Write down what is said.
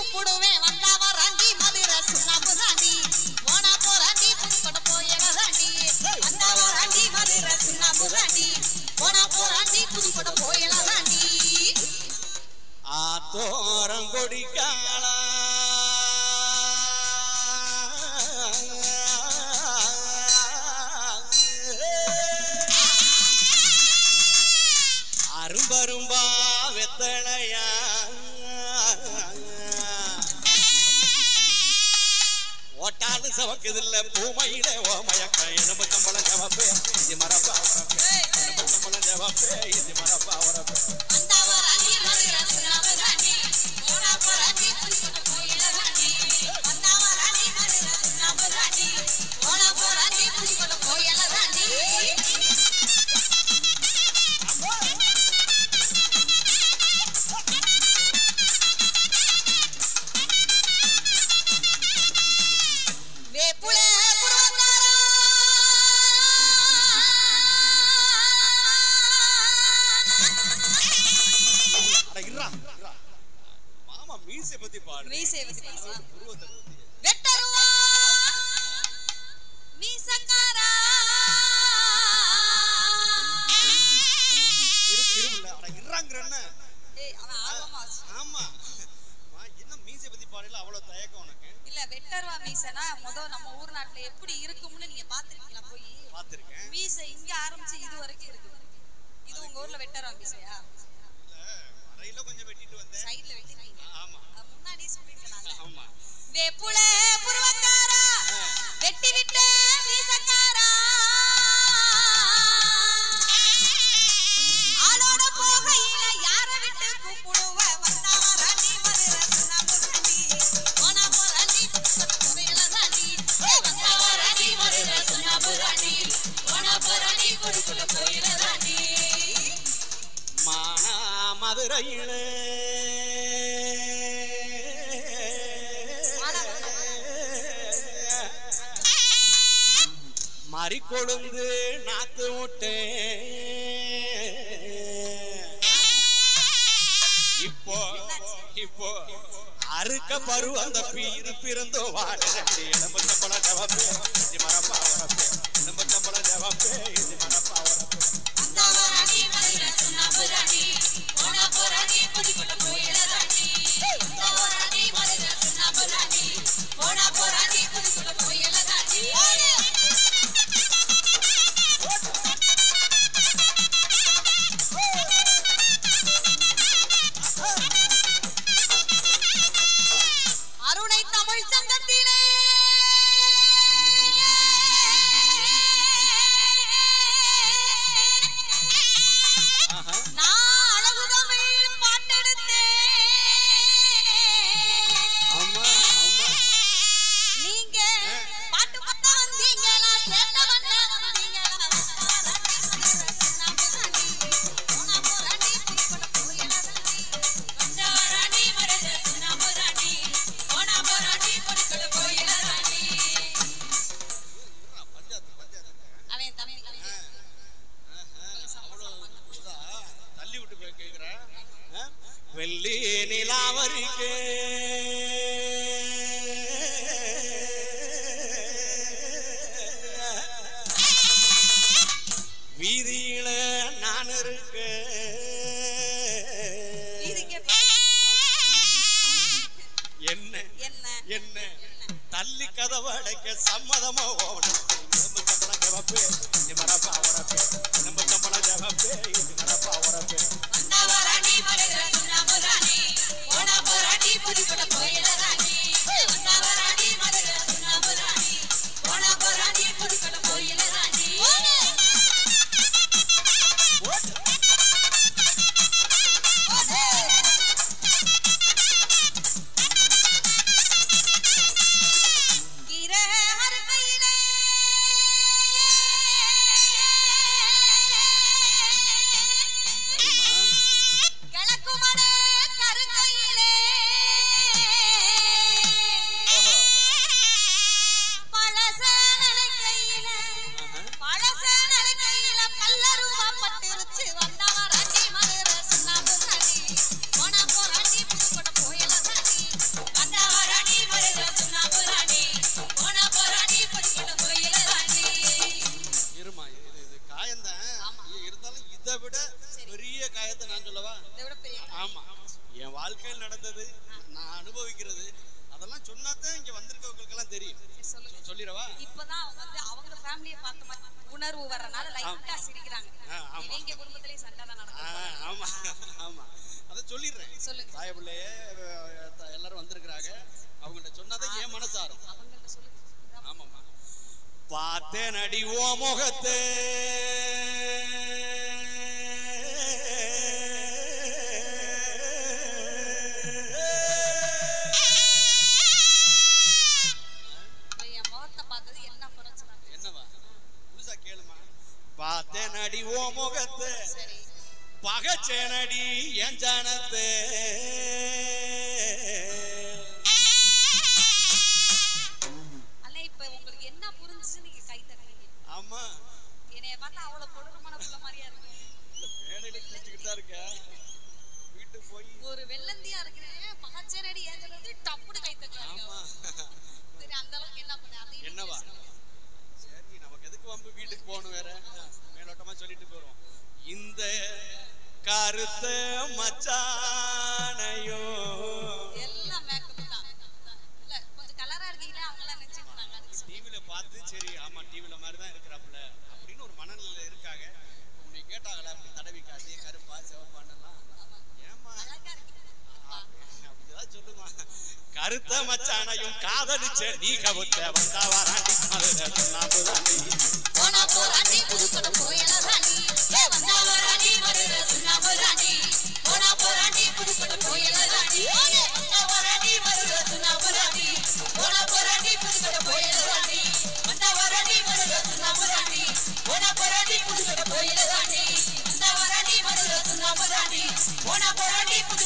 கூப்பிடுவேன் வந்தா வராண்டி மதுரை சுண்ணாம்பு தாண்டி போனா போறாண்டி புதுக்கோட்டை போயிடறாண்டி வந்தா வராண்டி மதுரை சுண்ணாம்பு தாண்டி போனா போறாண்டி புதுக்கோட்டை போயிடறாண்டி ஆத்தோரம் கொடிக்காளா அரும்பரும்பா வெத்தலையா ஓட்டாடு சவக்குதில்ல பூமையில ஓமயக்க எலும்பு கம்பளம் ஜவப்பே இது மரப்பா வரப்பே எலும்பு கம்பளம் ஜவப்பே இது மரப்பா வரப்பே வந்தா வராண்டி மதுரை சுண்ணாம்பு தாண்டி போனா போறாண்டி புதுக்கோட்டை போயிடறாண்டி வந்தா வராண்டி மதுரை சுண்ணாம்பு தாண்டி போனா போறாண்டி புதுக்கோட்டை போயிடறாண்டி வேப்புல அட இருடா, இருடா. மாமா மீசை பத்தி பாடு உருவத்தை பத்தி. வெட்டருவா மீசக்காரா இருப்பு இருப்புல அட இருறாங்கறன ஏய் அவன் ஆர்வமா வச்சு. ஆமா மா, என்ன மீசை பத்தி பாடல அவ்வளவு தயக்கம் உனக்கு இல்ல வெட்டருவா மீசனா முத நம்ம ஊர் நாட்டுல எப்படி இருக்கும்னு நீங்க பாத்திருக்கீங்களா போய் பாத்திருக்கேன் மீசை இங்க ஆரம்பிச்சு இது வரைக்கும் இருக்கு இது உங்க ஊர்ல வெட்டருவா மீசையா அறையில கொஞ்சம் வெட்டிட்டு வந்தேன் சைடுல வெட்டிருக்கீங்க ஆமா அது முன்னாடியே சொல்லிருக்கேன் ஆமா வேப்புல புருவக்காரா வெட்டி விட்ட மீசக்காரா ஆளோட போகையில யார விட்டு கூப்பிடுவ வந்தா வராண்டி மதுரை சுண்ணாம்பு தாண்டி போனா போறாண்டி புதுக்கோட்டை தாண்டி வந்தா வராண்டி மதுரை சுண்ணாம்பு தாண்டி போனா போறாண்டி புதுக்கோட்டை கோயில தாண்டி மானா மதுரையிலே மறி கொழுந்து நாத்து விட்டே இப்போ இப்போ அறுக்க பரு அந்த பீரு பிறந்தோ வாழி நம்ம சம்பளம் ஜவாப்பே இது மரப்பா வரப்பே நம்ம சம்பளம் ஜவாப்பே இது மரப்பா வரப்பே வந்தா வராண்டி மதுரை சுண்ணாம்பு தாண்டி போனா போறாண்டி புதுக்கோட்டை கோயில தாண்டி வந்தா வராண்டி மதுரை சுண்ணாம்பு தாண்டி போனா போறாண்டி புதுக்கோட்டை கோயில தாண்டி அருணை தமிழ் சங்கத்திலே ஆஹா நான் அழகு தமிழ் பாட்டெடுத்தேன் ஆமா ஆமா நீங்க பாட்டு பார்த்தா வந்தீங்களா சேட்ட பண்ண வந்தீங்களா சுண்ணாம்பு தாண்டி, போனா போறாண்டி, புதுக்கோட்டை கோயில தாண்டி. வந்தா வராண்டி, மருத சுண்ணாம்பு தாண்டி, போனா போறாண்டி, புதுக்கோட்டை கோயில தாண்டி. பஞ்சாயத்து பஞ்சாயத்து அவன் தம்பி தள்ளி விட்டு போய் கேக்குறேன் வெள்ளி நிலாவரிக்கே வீதியில நான் இருக்கேன் இதுக்கு என்ன என்ன என்ன தள்ளி கதவடைக்க சம்மதமோ நம்ம சம்பளம் ஜவப்பே இது மரப்பா வரப்பே நம்ம சம்பளம் ஜவப்பே இது மரப்பா வரப்பே வந்தா வராண்டி, மருத சுண்ணாம்பு தாண்டி, போனா போறாண்டி, புதுக்கோட்டை கோயில தாண்டி. வந்தா வராண்டி, மருத சுண்ணாம்பு தாண்டி, போனா போறாண்டி, புதுக்கோட்டை கோயில தாண்டி. கீரை அறுக்கையிலே சரிம்மா என் வாழ்க்கையில் நடந்தது நான் அனுபவிக்கிறது அதெல்லாம் சொன்னாதான் இங்க வந்திருக்கவங்களுக்கெல்லாம் தெரியும் சரி, சொல்லுங்க சொல்லிடவா இப்பதான் அவங்க வந்து அவங்க ஃபேமிலியை பார்த்த மாதிரி உணர்வு வர்றனால லைட்டா சிரிக்கிறாங்க ஆ, ஆமா. இவங்க குடும்பத்திலேயே சண்டை தான் ஆ, நடக்கும் ஆமா ஆமா அதை சொல்லிடுறேன் சொல்லுங்க தாய பிள்ளையே அஹ், த- எல்லாரும் வந்திருக்கிறாங்க அவங்கள்ட்ட சொன்னாதான் என் மனசாரும் அவங்கள்ட்ட சொல்லுங்க ஆமாம்மா பார்த்தேன் அடி ஓ முகத்தை இப்ப என் முகத்தை பார்த்தது என்ன பிரச்சனை என்னவா முழுசா கேளுமா பார்த்தேன் அடி ஓ முகத்தை சரி பகச்சேனடி என் ஜானத்தை அல்ல இப்ப உங்களுக்கு என்ன புரிஞ்சுச்சு நீங்க கை தட்டுறீங்க ஆமா என்னைய பார்த்தா அவ்வளவு கொடூரமான புள்ள மாதிரியா இருக்கு இந்த மேடையில குளிச்சுக்கிட்டு தான் இருக்க வீட்டுக்கு போய் ஒரு வெள்ளந்தியா இருக்கிறேன் பகச்சேனடி ஏஞ்சது டப்புனு கை தட்டுறாங்க ஆமா சரி அந்த அளவுக்கு என்ன பண்ண அதையும் என்னவா சரி நமக்கு எதுக்கு வம்பு வீட்டுக்கு போகணும் வேற மேலோட்டமா சொல்லிட்டு போறோம் இந்த கருத்த மச்சானையோ எல்லாம் மேக்கப் தான் இல்ல கொஞ்சம் கலரா இருக்கீங்களா அவங்க எல்லாம் நினைச்சிட்டு இருந்தாங்க அதுக்கு சொல்லு. டிவில பார்த்து சரி ஆமா டிவில மாதிரி தான் இருக்கிறாப்புல அப்படின்னு ஒரு மனநிலையில இருக்காங்க இப்ப உன்னை கேட்டாங்களே அப்படி தடவி காட்டி கருப்பா சிவப்பானலாம் ஏமா அழகா இருக்கு அப்படிதான் சொல்லுமா கருத்த மச்சானையும் காதலிச்ச நீ கவுத்த வந்தா வராண்டி மதுரை சொன்னாப்புதாண்டி போனா போராண்டி புதுக்கோட்டை போயல ராணி ஏ வந்தா வராண்டி மதுரை சுண்ணாம்பு ராணி போனா போராண்டி புதுக்கோட்டை போயல ராணி ஓகே வந்தா வராண்டி மதுரை சுண்ணாம்பு ராணி போனா போராண்டி புதுக்கோட்டை போயல ராணி வந்தா வராண்டி மதுரை சுண்ணாம்பு ராணி போனா போராண்டி புதுக்கோட்டை போயல ராணி வந்தா வராண்டி மதுரை சுண்ணாம்பு ராணி போனா போராண்டி புதுக்கோட்டை